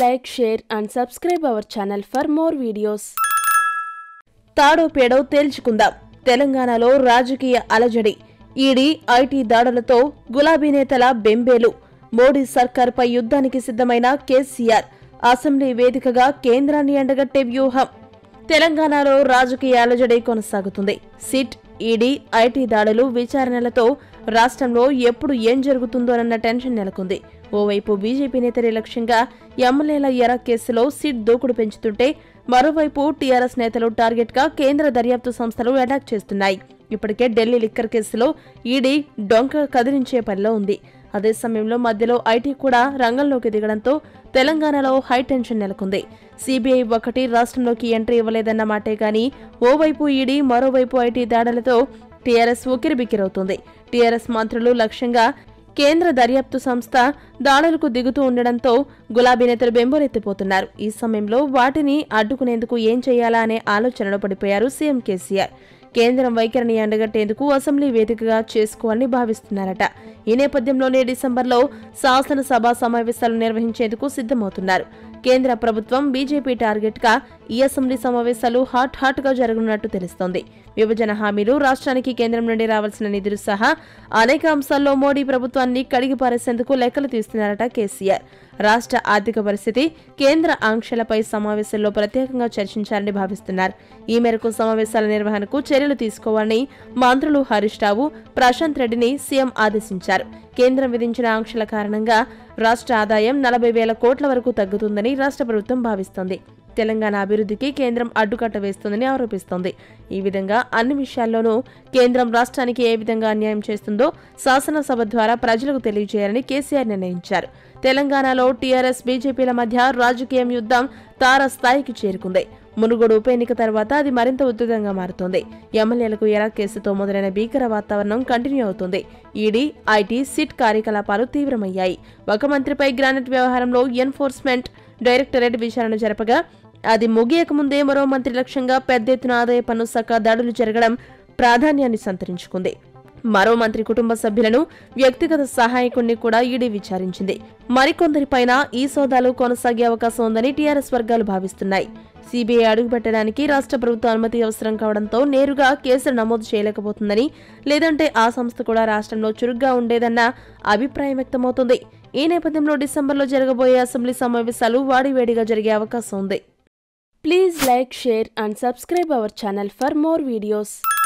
like, share and subscribe our channel for more videos. తాడో పేడో తేల్చుకుందాం తెలంగాణలో రాజకీయ అలజడి ఈడీ ఐటీ దాడులతో గులాబీ నేతల బెంబేలు మోడీ సర్కార్పై యుద్ధానికి సిద్ధమైన కేసీఆర్ అసెంబ్లీ వేదికగా కేంద్రాన్ని ఎండగట్టే వ్యూహం తెలంగాణలో రాజకీయ అలజడి కొనసాగుతుంది సిట్ ఈడీ ఐటీ దాడులు విచారణలతో రాష్ట్రంలో ఎప్పుడు ఏం జరుగుతుందోనన్న టెన్షన్ నెలకొంది ఓవైపు బీజేపీ నేతల లక్ష్యంగా ఎమ్మెల్యేల ఎర కేసులో సిట్ దూకుడు పెంచుతుంటే మరోవైపు టీఆర్ఎస్ నేతలు టార్గెట్ గా కేంద్ర దర్యాప్తు సంస్థలు అటాక్ చేస్తున్నాయి ఇప్పటికే ఢిల్లీ లిక్కర్ కేసులో ఈడీ డొంక కదిలించే పనిలో ఉంది అదే సమయంలో మధ్యలో ఐటీ కూడా రంగంలోకి దిగడంతో తెలంగాణలో హై టెన్షన్ నెలకొంది సిబిఐ ఒకటి రాష్ట్రంలోకి ఎంట్రీ ఇవ్వలేదన్న మాటే గాని ఓవైపు ఈడీ మరోవైపు ఐటీ దాడులతో టీఆర్ఎస్ ఉక్కిరిబిక్కిరవుతుంది టీఆర్ఎస్ మంత్రులు లక్ష్యంగా కేంద్ర దర్యాప్తు సంస్థ దాడులకు దిగుతూ ఉండడంతో గులాబీ నేతలు బెంబోలెత్తిపోతున్నారు ఈ సమయంలో వాటిని అడ్డుకునేందుకు ఏం చేయాలా అనే ఆలోచనలో పడిపోయారు సీఎం కేసీఆర్ కేంద్రం వైఖరిని ఎండగట్టేందుకు అసెంబ్లీ వేదికగా చేసుకోవాలని భావిస్తున్నారట ఈ నేపథ్యంలోనే డిసెంబర్లో శాసనసభ సమావేశాలు నిర్వహించేందుకు సిద్ధమవుతున్నారు కేంద్ర ప్రభుత్వం బీజేపీ టార్గెట్ గా ఈ అసెంబ్లీ సమావేశాలు హాట్ హాట్ గా జరగనున్నట్టు తెలుస్తోంది విభజన హామీలు రాష్ట్రానికి కేంద్రం నుండి రావాల్సిన నిధులు సహా అనేక అంశాల్లో మోడీ ప్రభుత్వాన్ని కడిగి పారేసేందుకు లెక్కలు తీస్తున్నారట కేసీఆర్ రాష్ట్ర ఆర్థిక పరిస్థితి కేంద్ర ఆంక్షలపై సమావేశంలో ప్రత్యేకంగా చర్చించాలని భావిస్తున్నారు ఈ మేరకు సమావేశాల నిర్వహణకు చర్యలు తీసుకోవాలని మంత్రులు హరీష్ రావు ప్రశాంత్ రెడ్డిని సీఎం ఆదేశించారు కేంద్రం విధించిన ఆంక్షల కారణంగా రాష్ట్ర ఆదాయం నలభై వేల కోట్ల వరకు తగ్గుతుందని రాష్ట్ర ప్రభుత్వం భావిస్తోంది తెలంగాణ అభివృద్ధికి కేంద్రం అడ్డుకట్ట వేస్తోందని ఆరోపిస్తోంది ఈ విధంగా అన్ని విషయాల్లోనూ కేంద్రం రాష్ట్రానికి ఏ విధంగా అన్యాయం చేస్తుందో శాసనసభ ద్వారా ప్రజలకు తెలియజేయాలని కేసీఆర్ నిర్ణయించారు తెలంగాణలో టీఆర్ఎస్ బీజేపీల మధ్య రాజకీయం యుద్ధం తార స్థాయికి చేరుకుంది మునుగోడు ఉప ఎన్నిక తర్వాత అది మరింత ఉధృతంగా మారుతోంది ఎమ్మెల్యేలకు ఎరా కేసుతో మొదలైన భీకర వాతావరణం కంటిన్యూ అవుతుంది ఈడీ ఐటీ సిట్ కార్యకలాపాలు తీవ్రమయ్యాయి ఒక మంత్రిపై గ్రానైట్ వ్యవహారంలో ఎన్ఫోర్స్మెంట్ డైరెక్టరేట్ విచారణ జరపగా అది ముగియకముందే మరో మంత్రి లక్ష్యంగా పెద్ద ఎత్తున ఆదాయ పన్ను శాఖ దాడులు జరగడం ప్రాధాన్యాన్ని సంతరించుకుంది మరో మంత్రి కుటుంబ సభ్యులను వ్యక్తిగత సహాయకుణ్ణి కూడా ఈడీ విచారించింది మరికొందరిపైన ఈ సోదాలు కొనసాగే అవకాశం ఉందని టీఆర్ఎస్ వర్గాలు భావిస్తున్నాయి సీబీఐ అడుగుపెట్టడానికి రాష్ట్ర ప్రభుత్వ అనుమతి అవసరం కావడంతో నేరుగా కేసులు నమోదు చేయలేకపోతుందని లేదంటే ఆ సంస్థ కూడా రాష్ట్రంలో చురుగ్గా ఉండేదన్న అభిప్రాయం వ్యక్తమవుతుంది ఈ నేపథ్యంలో డిసెంబర్లో జరగబోయే అసెంబ్లీ సమావేశాలు వాడివేడిగా జరిగే అవకాశం ఉంది please like share and subscribe our channel for more videos